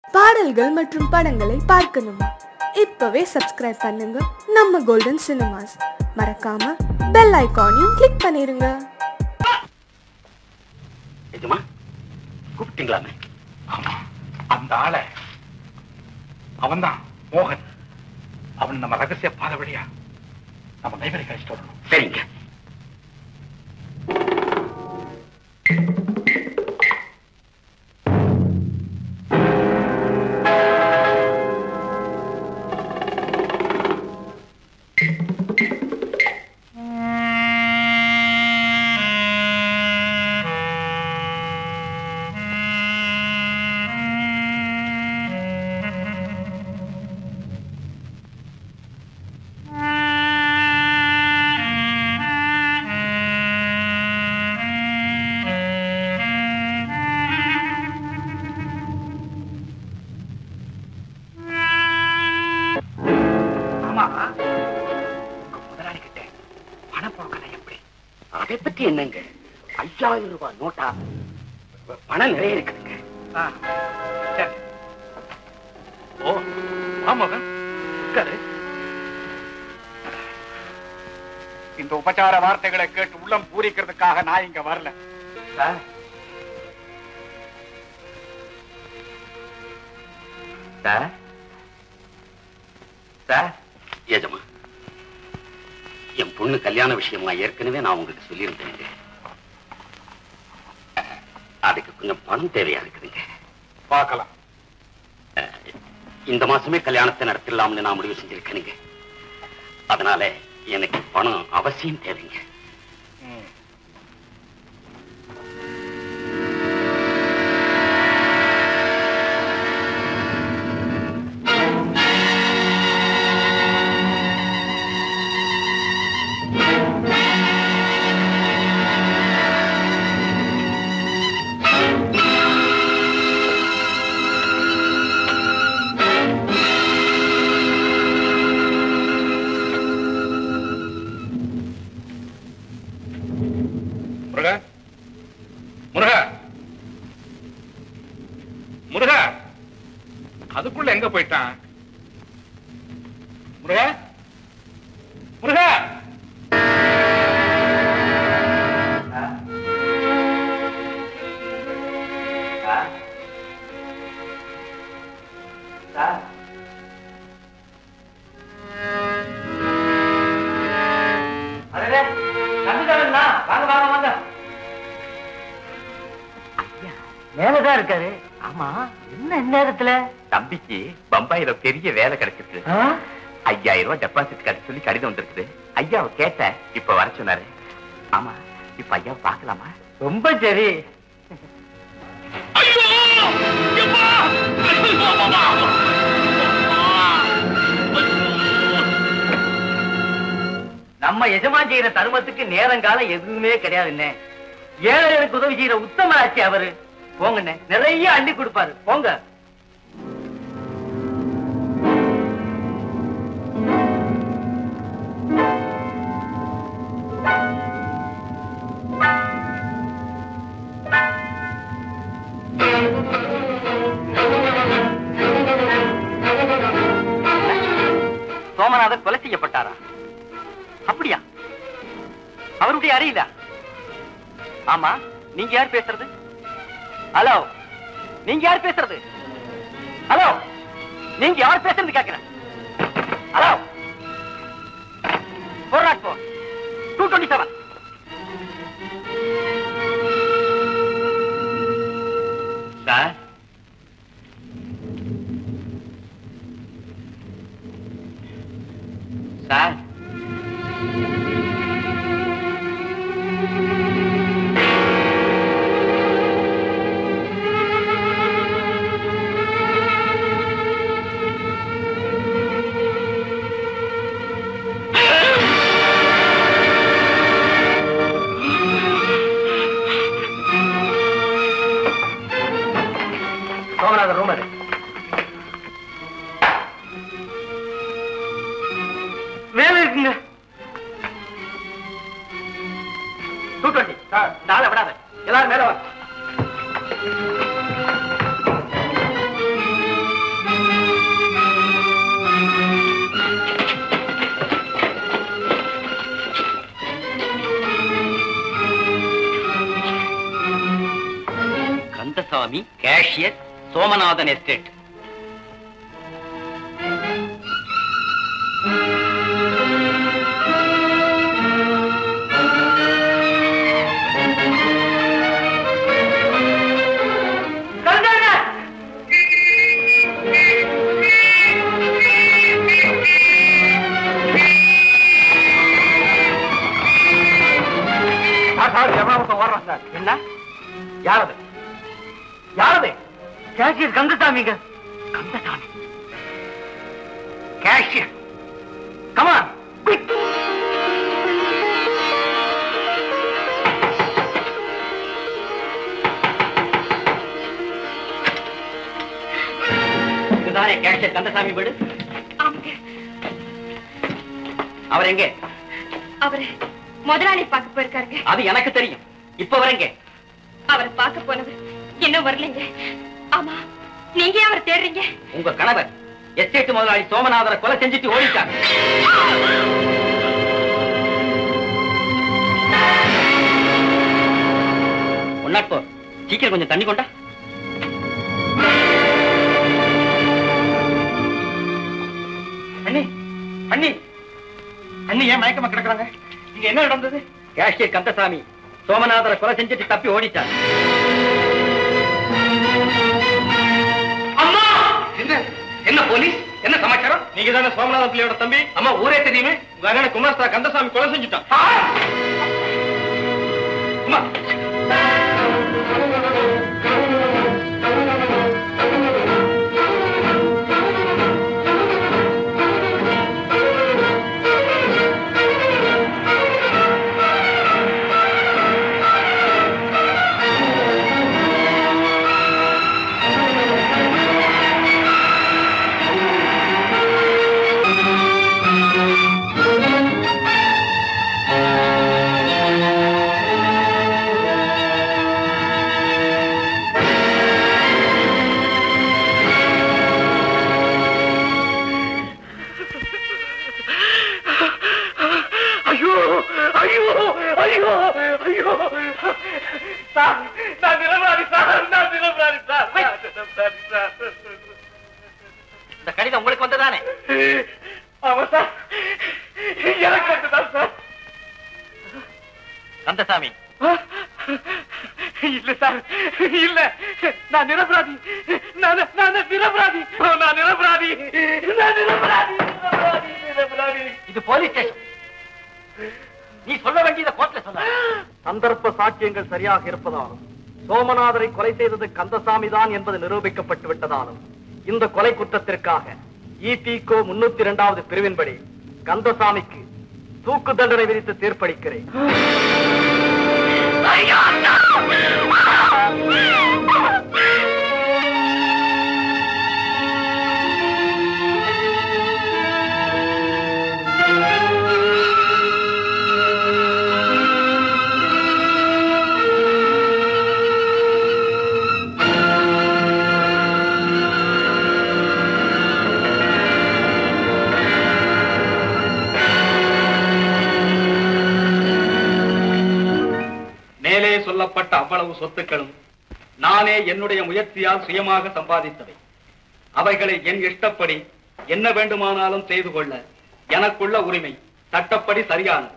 பாடல்கள் மற்றும் படங்களை பார்க்கணுமா இப்பவே சப்ஸ்கிரைப் பண்ணுங்க நம்ம கோல்டன் சினிமாஸ் மறக்காம பெல் ஐகானையும் கிளிக் பண்ணிருங்க நிஜமா கூப்பிட்டீங்களாமே ஆமா அந்த ஆளை அவன்தான் மோகன் அவன் நம்ம ரகசிய பாத வழியா நம்ம லைப்ரரி கழிச்சிட்டு வரணும் சரிங்க ஆமா உங்க முதலாளி கிட்ட பணம் புழக்கம் எப்படி அதை பத்தி என்னங்க ஐயாயிரம் ரூபாய் நோட்டா பணம் நிறைய இருக்குதுங்க ஆ, சரி. ஓ வா மோகன் உட்காரு இந்த உபச்சார வார்த்தைகளை கேட்டு உள்ளம் பூரிக்கிறதுக்காக நான் இங்க வரல சார் சார் சார் ஏஜமா என் பொண்ணு கல்யாண விஷயமா ஏற்கனவே நான் உங்களுக்கு சொல்லியிருந்தேங்க அதுக்கு கொஞ்சம் பணம் தேவையா இருக்குதுங்க பார்க்கலாம் அஹ், இந்த மாசமே கல்யாணத்தை நடத்திடலாம்னு நான் முடிவு செஞ்சிருக்கேனுங்க அதனால எனக்கு பணம் அவசியம் தேவைங்க ம். முருகா முருகா முருகா அதுக்குள்ள எங்க போயிட்டான் முருகா முருகா வாங்க வாங்க வாங்க மேலதான் இருக்காரு ஆமா என்ன இந்நேரத்துல தம்பிக்கு பம்பாயில பெரிய வேலை கிடைச்சிருக்கு ஆ? ஐயாயிரம் ரூபாய் டெபாசிட் கட்ட சொல்லி கடிதம் வந்திருக்குது ஐயாவை கேட்டேன் இப்ப வர சொன்னாரு ஆமா இப்ப ஐயாவை பார்க்கலாமா ரொம்ப சரி நம்ம எஜமான் செய்யற தர்மத்துக்கு நேரங்காலம் எதுவுமே கிடையாதுண்ணே ஏழைகளுக்கு உதவி செய்யற உத்தம ஆட்சி அவரு போங்கண்ணே நிறைய அள்ளி கொடுப்பாரு போங்க சோமநாதர் கொலை செய்யப்பட்டாரா அப்படியா அவருடைய அறியில ஆமா நீங்க யார் பேசுறது ஹலோ நீங்க யார் பேசுறது ஹலோ நீங்க யார் பேசுறது கேட்கிறேன் hello four nought four two twenty seven sir sir Somanathar room அது மேலே Kandasamy cashier Somanathan estate sir sir எவனாமத்தம் ஓடுறான் சார் என்ன யாரது யாரது கேஷியர் கந்தசாமிங்க கந்தசாமி கேஷியர் கமான் குயிக் இதுதானே கேஷியர் கந்தசாமி வீடு ஆமாங்க அவர் எங்கே அவரு முதலாளி பார்க்க போயிருக்காருங்க அது எனக்கு தெரியும் இப்ப வரங்க அவரை பார்க்க போனவர் இன்னும் வரலைங்க ஆமா நீங்க ஏன் அவரை தேடுறீங்க உங்க கணவர் எஸ்டேட் முதலாளி சோமநாதரை கொலை செஞ்சுட்டு ஓடிட்டாங்க ஒன்னாட் போ சீக்கிரம் கொஞ்சம் தண்ணி கொண்டா அண்ணி அண்ணி அண்ணி ஏன் மயக்கமா கிடக்குறாங்க இங்க என்ன நடந்தது கேஷியர் கந்தசாமி சோமநாதரை கொலை செஞ்சுட்டு தப்பி ஓடிட்டாங்க அம்மா என்ன என்ன போலீஸ் என்ன சமாச்சாரம் நீங்க தானே சோமநாத பிள்ளையோட தம்பி அம்மா ஊரே தெரியுமே உங்க அண்ணன் குமாரஸ்தா கந்தசாமி கொலை செஞ்சுட்டான் அம்மா ஐயோ ஐயோ ஐயோ ஐயோ சார் நான் நிரபராதி சார் நான் நிரபராதி சார் நான் நிரபராதி சார் இந்த கடிதம் உங்களுக்கு வந்ததானே ஆமா சார் எனக்கு வந்துதான் சார் கந்தசாமி இல்ல சார் இல்ல நான் நிரபராதி நான் நான் நிரபராதி நான் நிரபராதி நான் நிரபராதி நிரபராதி நிரபராதி இது போலீஸ் ஸ்டேஷன் நீ சொல்ல வேண்டியதை கோர்ட்ல சொல்ல சந்தர்ப்ப சாட்சியங்கள் சரியாக இருப்பதாலும் சோமநாதரை கொலை செய்தது கந்தசாமி தான் என்பது நிரூபிக்கப்பட்டு விட்டதாலும் இந்த கொலை குற்றத்திற்காக இபிகோ முன்னூத்தி இரண்டாவது பிரிவின்படி கந்தசாமிக்கு தூக்கு தண்டனை விதித்து தீர்ப்பளிக்கிறேன் மேலே சொல்லப்பட்ட அவ்வளவு சொத்துக்களும் நானே என்னுடைய முயற்சியால் சுயமாக சம்பாதித்தவை அவைகளை என் இஷ்டப்படி என்ன வேண்டுமானாலும் செய்து கொள்ள எனக்குள்ள உரிமை சட்டப்படி சரியானது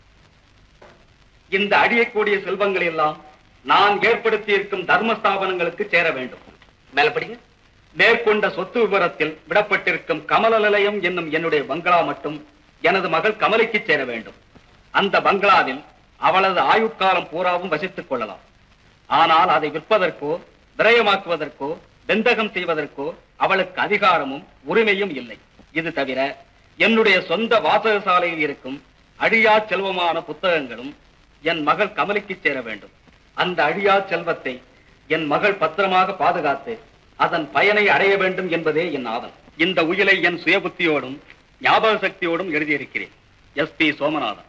இந்த அழியக்கூடிய செல்வங்கள் எல்லாம் நான் ஏற்படுத்தி இருக்கும் தர்ம ஸ்தாபனங்களுக்கு சேர வேண்டும் மேல படிங்க மேற்கொண்ட சொத்து விவரத்தில் விடப்பட்டிருக்கும் கமல நிலையம் என்னும் என்னுடைய பங்களா மட்டும் எனது மகள் கமலைக்கு சேர வேண்டும் அந்த பங்களாவில் அவளது ஆயுட்காலம் பூராவும் வசித்துக் கொள்ளலாம் ஆனால் அதை விற்பதற்கோ விரயமாக்குவதற்கோ வெந்தகம் செய்வதற்கோ அவளுக்கு அதிகாரமும் உரிமையும் இல்லை இது தவிர என்னுடைய சொந்த வாசகசாலையில் இருக்கும் அழியா செல்வமான புத்தகங்களும் என் மகள் கமலிக்கு சேர வேண்டும் அந்த அழியா செல்வத்தை என் மகள் பத்திரமாக பாதுகாத்து அதன் பயனை அடைய வேண்டும் என்பதே என் ஆதம் இந்த உயிலை என் சுயபுத்தியோடும் ஞாபக சக்தியோடும் எழுதியிருக்கிறேன் எஸ் பி சோமநாதன்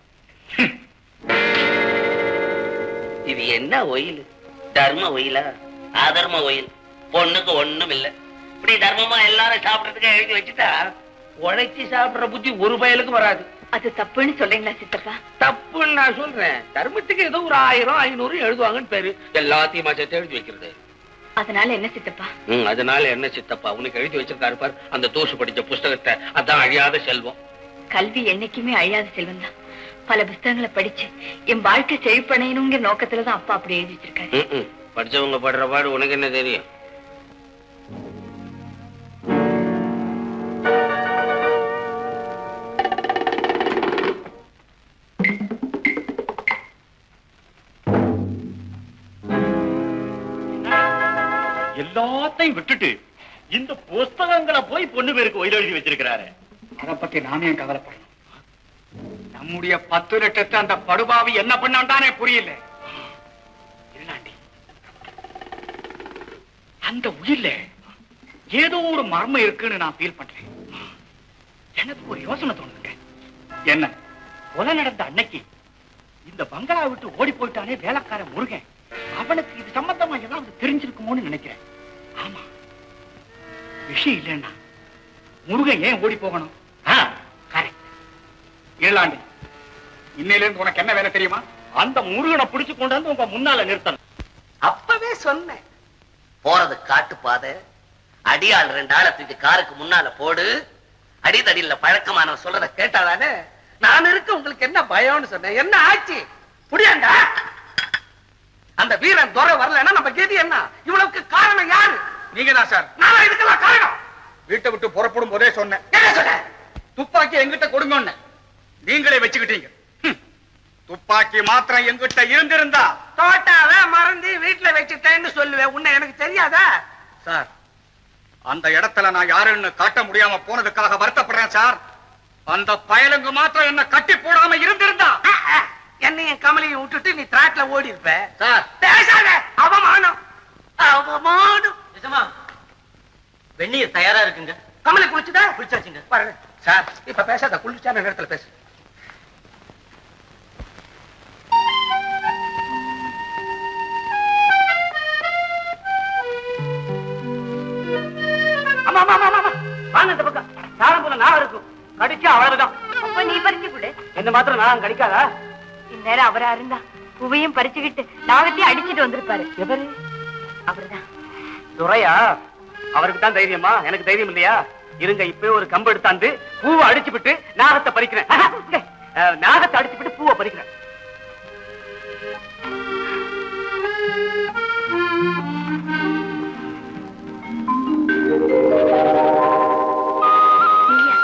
இது என்ன ஒயில் தர்ம ஒயிலா அதர்ம ஒயில் பொண்ணுக்கு ஒண்ணும் இல்ல இப்படி தர்மமா எல்லாரும் சாப்பிடறதுக்கு எழுதி வச்சுட்டா உழைச்சி சாப்பிடுற புத்தி ஒரு பயலுக்கு வராது அது தப்புன்னு சொல்றீங்களா சித்தப்பா தப்புன்னு நான் சொல்றேன் தர்மத்துக்கு ஏதோ ஒரு ஆயிரம் ஐநூறு எழுதுவாங்கன்னு பேரு எல்லாத்தையும் சேர்த்து எழுதி வைக்கிறது அதனால என்ன சித்தப்பா ம், அதனால என்ன சித்தப்பா உனக்கு எழுதி வச்சிருக்காரு பார் அந்த தூசு படிச்ச புஸ்தகத்தை அதான் அழியாத செல்வம் கல்வி என்னைக்குமே அழியாத செல்வம் தான் பல புஸ்தகங்களை படிச்சு என் வாழ்க்கை செழிப்படையணுங்கிற நோக்கத்துலதான் அப்பா அப்படி எழுதி வச்சிருக்காரு ம், ம். படிச்சவங்க படுற பாடு உனக்கு என்ன தெரியும் எல்லாத்தையும் விட்டுட்டு இந்த புஸ்தகங்களை போய் பொண்ணு பேருக்கு ஒயில் எழுதி வச்சிருக்கிறாரு அதை பத்தி நானே கவலைப்படுறேன் நம்முடைய பத்து லட்சத்தை அந்த படுபாவி என்ன பண்ணான்டானே புரியல இல்லாண்டி அந்த உயிர்ல ஏதோ ஒரு மர்மம் இருக்குன்னு நான் ஃபீல் பண்றேன் எனக்கு ஒரு யோசனை தோணுதுங்க என்ன கொலை நடந்த அன்னைக்கு இந்த பங்களா விட்டு ஓடி போயிட்டானே வேலைக்காரன் முருகன் அவனுக்கு இது சம்பந்தமா ஏதாவது தெரிஞ்சிருக்குமோன்னு நினைக்கிறேன் ஆமா விஷயம் இல்லைன்னா முருகன் ஏன் ஓடி போகணும் கரெக்ட் ஏழாண்டு இன்னையில இருந்து உனக்கு என்ன வேலை தெரியுமா அந்த முருகனை பிடிச்சு கொண்டு வந்து உங்க முன்னால நிறுத்தணும் அப்பவே சொன்னேன் போறது காட்டு பாதை அடியாள் ரெண்டு ஆளை தூக்கி காருக்கு முன்னால போடு அடிதடியில பழக்கமானவன் சொல்றத கேட்டாதானே நான் இருக்க உங்களுக்கு என்ன பயம்னு சொன்னேன் என்ன ஆச்சு புடியாண்டா அந்த வீரன் துறை வரலன்னா நம்ம கதி என்ன இவ்வளவுக்கு காரணம் யாரு நீங்க தான் சார் நான் இதுக்கெல்லாம் காரணம் வீட்டை விட்டு புறப்படும் போதே சொன்னேன் என்ன சொன்ன துப்பாக்கி எங்கிட்ட கொடுங்கன்னு நீங்களே வச்சுக்கிட்டீங்க ஹம். துப்பாக்கி மாத்திரம் எங்கிட்ட இருந்திருந்தா தோட்டாவ மறந்து வீட்டுல வச்சுட்டேன்னு சொல்லுவேன் உன்னை எனக்கு தெரியாதா சார் அந்த இடத்துல நான் யாருன்னு காட்ட முடியாம போனதுக்காக வருத்தப்படுறேன் சார் அந்த பயலுங்க மாத்திரம் என்ன கட்டி போடாம இருந்திருந்தா என்னையும் கமலையும் விட்டுட்டு நீ திராட்ல ஓடி இருப்ப சார் பேசாத அவமானம் அவமானம் வெந்நீர் தயாரா இருக்குங்க கமலை குளிச்சுதா குளிச்சாச்சுங்க பாருங்க சார் இப்ப பேசாத குளிச்சான நேரத்துல பேசு ஆமா ஆமா ஆமா ஆமா வாங்க இந்த பக்கம் சாரம் போல நான் இருக்கும் கடிச்சா அவ்வளவுதான் அப்ப நீ பறிச்சு கொடு என்ன மாத்திரம் நான் கடிக்காதா இந்நேரம் அவரா இருந்தா பூவையும் பறிச்சுக்கிட்டு நாகத்தையும் அடிச்சிட்டு வந்திருப்பாரு எவரு அவர்தான் துரையா அவருக்கு தான் தைரியமா எனக்கு தைரியம் இல்லையா இருங்க இப்பவே ஒரு கம்பு எடுத்தாந்து பூவை அடிச்சு விட்டு நாகத்தை பறிக்கிறேன் அஹ், நாகத்தை அடிச்சு விட்டு பூவை பறிக்கிறேன் நீயா?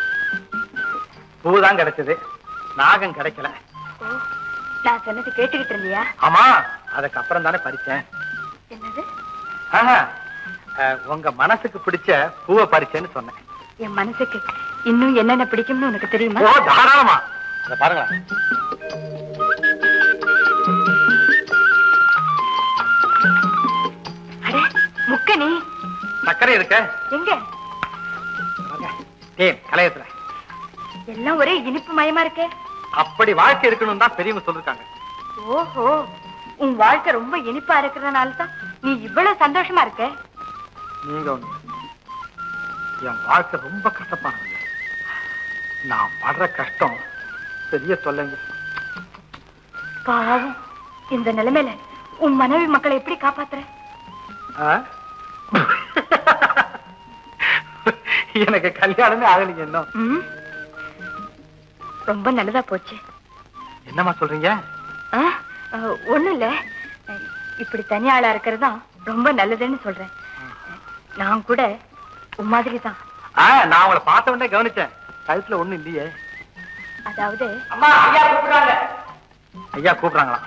பூ தான் கிடைச்சது நாகம் கிடைக்கல ஓ நான் சொன்னது கேட்டுக்கிட்டு இருந்தியா ஆமா அதுக்கப்புறம் தானே பறிச்சேன் என்னது ஆஹா, அஹ், உங்க மனசுக்கு பிடிச்ச பூவை பறிச்சேன்னு சொன்னேன் என் மனசுக்கு இன்னும் என்னென்ன பிடிக்கும்னு உனக்கு தெரியுமா ஓ தாராளமா அத பாருங்க அட முக்க நீ சர்க்கரை இருக்க எங்க தேன் கலையத்துல எல்லாம் ஒரே இனிப்பு மயமா இருக்கே அப்படி வாழ்க்கை இருக்கணும் தான் பெரியவங்க சொல்லிருக்காங்க ஓஹோ உன் வாழ்க்கை ரொம்ப இனிப்பா இருக்கிறதுனால தான் நீ இவ்வளவு சந்தோஷமா இருக்க நீங்க ஒண்ணு என் வாழ்க்கை ரொம்ப கஷ்டப்பானது நான் படுற கஷ்டம் பெரிய தொல்லைங்க பாவம் இந்த நிலைமையில உன் மனைவி மக்களை எப்படி காப்பாத்துற ஆ? எனக்கு கல்யாணமே ஆகலைங்க இன்னும் ம்? ரொம்ப நல்லதா போச்சு என்னம்மா சொல்றீங்க ஆ? அஹ், ஒண்ணும் இல்ல அஹ், இப்படி தனியாளா இருக்கிறது தான் ரொம்ப நல்லதுன்னு சொல்றேன் நான் கூட உன் மாதிரி தான் ஆ, நான் உங்களை பார்த்த உடனே கவனிச்சேன் கழுத்துல ஒண்ணும் இல்லையே அதாவது அம்மா ஐயா கூப்பிடுறாங்க ஐயா கூப்பிடுறாங்களா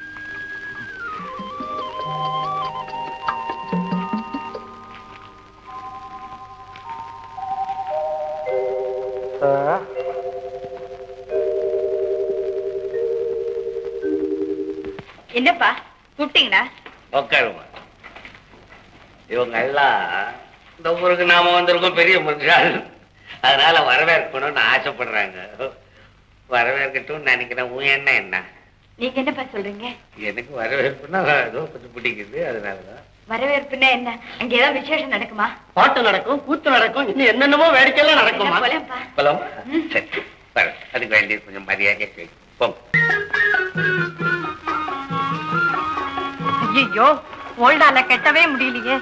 என்னப்பா கூப்பிட்டீங்களா உட்காருமா இவங்க எல்லாம் இந்த ஊருக்கு நாம வந்திருக்கோம் பெரிய மனுஷால் அதனால வரவேற்கணும்னு ஆசைப்படுறாங்க வரவேற்கட்டும் நினைக்கிறேன் உன் என்ன என்ன நீங்க என்னப்பா சொல்றீங்க எனக்கு வரவேற்புனா ஏதோ கொஞ்சம் பிடிக்குது அதனாலதான் வரவேற்புன்னா என்ன அங்க ஏதாவது விசேஷம் நடக்குமா பாட்டு நடக்கும் கூத்து நடக்கும் இன்னும் என்னென்னமோ வேடிக்கையெல்லாம் நடக்குமா என்ன போலேப்பா போலாம் சரி வர அதுக்கு வேண்டிய கொஞ்சம் மரியாதை போங்க ஐயோ ஓல்டால கெட்டவே முடியலையே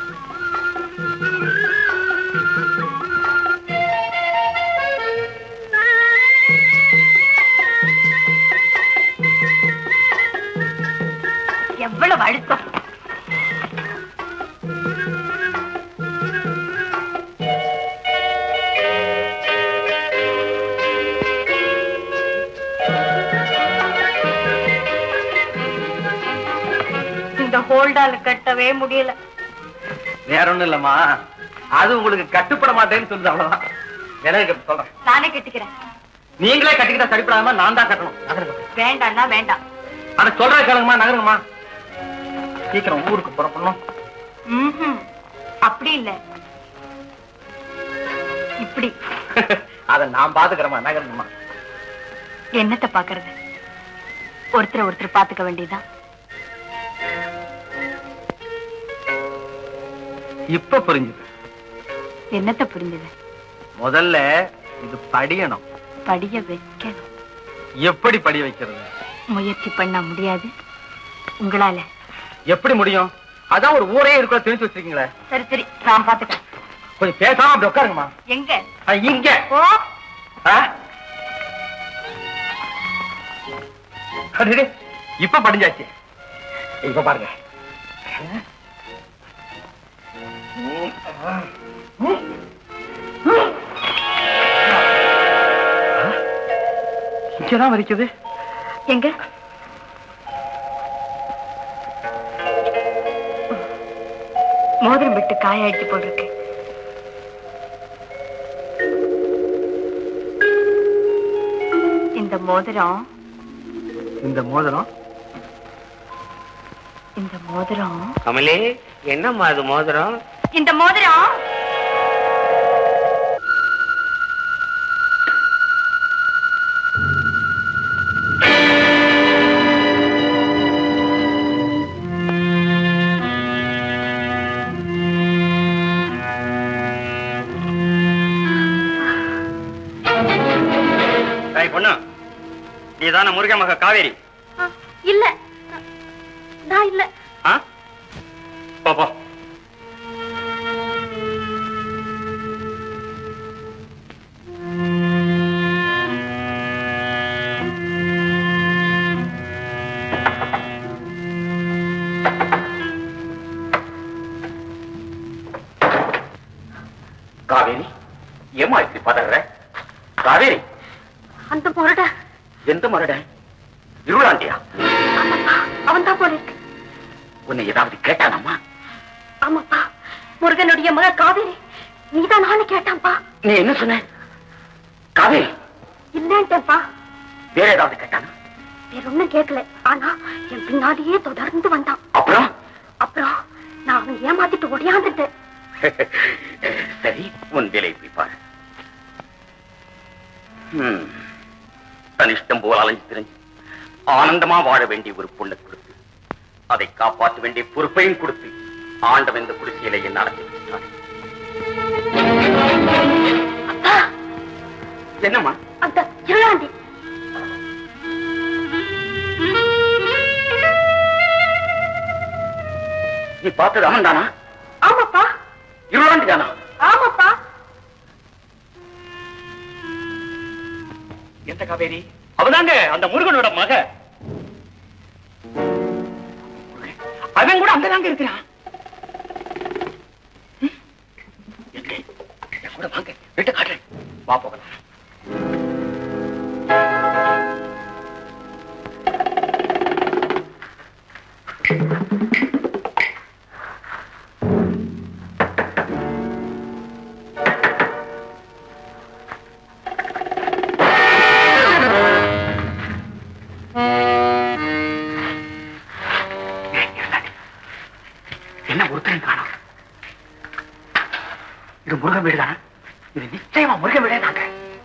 எவ்வளவு அழுத்தம் இந்த ஹோல்டால கட்டவே முடியல வேற ஒண்ணும் இல்லம்மா அது உங்களுக்கு கட்டுப்பட மாட்டேன்னு சொல்லுது அவ்வளவுதான் எனக்கு சொல்றேன் நானே கட்டிக்கிறேன் நீங்களே கட்டிக்கிட்டா சரிப்படாம நான் தான் கட்டணும் நகருங்க வேண்டாம்னா வேண்டாம் அத சொல்ற கேளுங்கம்மா நகருங்கம்மா சீக்கிரம் ஊருக்கு புறப்படணும் ம்ஹும். அப்படி இல்ல இப்படி அத நான் பாத்துக்கிறேம்மா நகருங்கம்மா என்னத்த பாக்குறது ஒருத்தர் ஒருத்தர் பாத்துக்க வேண்டியதுதான் இப்ப புரிஞ்சுது என்னத்த புரிஞ்சது முதல்ல இது படியணும் படிய வைக்கணும் எப்படி படி வைக்கிறது முயற்சி பண்ண முடியாது உங்களால எப்படி முடியும் அதான் ஒரு ஊரே இருக்கிற தெரிஞ்சு வச்சிருக்கீங்களே சரி சரி நான் பாத்துக்கிறேன் கொஞ்சம் பேசாம அப்படி உட்காருங்கம்மா எங்க ஆ, இங்க ஓ ஆ? அடடே, இப்ப படிஞ்சாச்சு இப்ப பாருங்க இங்கதான் வலிக்குது எங்க மோதிரம் விட்டு காயாயிடுச்சு போல் இருக்கு இந்த மோதிரம் இந்த மோதிரம் இந்த மோதிரம் கமலே என்னம்மா அது மோதிரம் இந்த மோதிரம் டேய் பொண்ணு நீதான முருகன் மக காவேரி இல்ல நான் இல்ல ஆ போ போ காவேரி ஏமா இப்படி பதற காவேரி அந்த முரட எந்த மரட இருளாண்டியா அவன் தான் போல இருக்கு உன்னை ஏதாவது கேட்டானம்மா ஆமாப்பா முருகனுடைய மக காவேரி நீதான் நானும் கேட்டான்ப்பா நீ என்ன சொன்ன காவேரி இல்லன்ட்டேன்ப்பா வேற ஏதாவது கேட்டானா வேற ஒண்ணும் கேட்கல ஆனா என் பின்னாடியே தொடர்ந்து வந்தான் அப்புறம் அப்புறம் நான் அவன் ஏமாத்திட்டு ஒடியாந்துட்டேன் சரி உன் வேலை போய் பாரு ஹம். தன் இஷ்டம் போல் அலைஞ்சு திரிஞ்சு ஆனந்தமா வாழ வேண்டிய ஒரு பொண்ணை கொடுத்து அதை காப்பாற்ற வேண்டிய பொறுப்பையும் கொடுத்து ஆண்டவன் இந்த குடிசையில என்ன அடைச்சு வச்சுட்டான் என்னம்மா அந்த இருளாண்டி நீ பார்த்தது அவன் தானா ஆமாப்பா இருளாண்டி தானா ஆமாப்பா எந்த காவேரி அவதாங்க அந்த முருகனோட மக அவன் கூட அங்கதாங்க இருக்கிறான் ம்? எங்க? என் கூட வாங்க வீட்டை காட்டுறேன் வா போகலாம் என்ன ஒருத்தரையும் காணோம் இது முருகன் வீடு தானே இது நிச்சயமா முருகன் வீடே தாங்க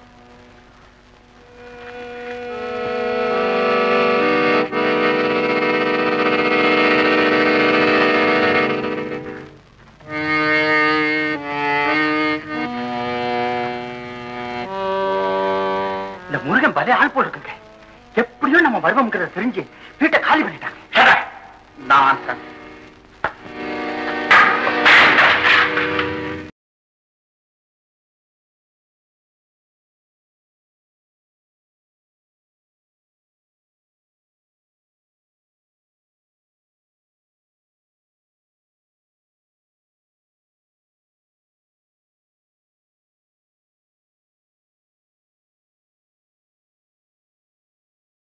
இந்த முருகன் பலே ஆள் போல் இருக்குங்க எப்படியோ நம்ம வருவம்ங்கிறத தெரிஞ்சு வீட்டை காலி பண்ணிட்டாங்க நான்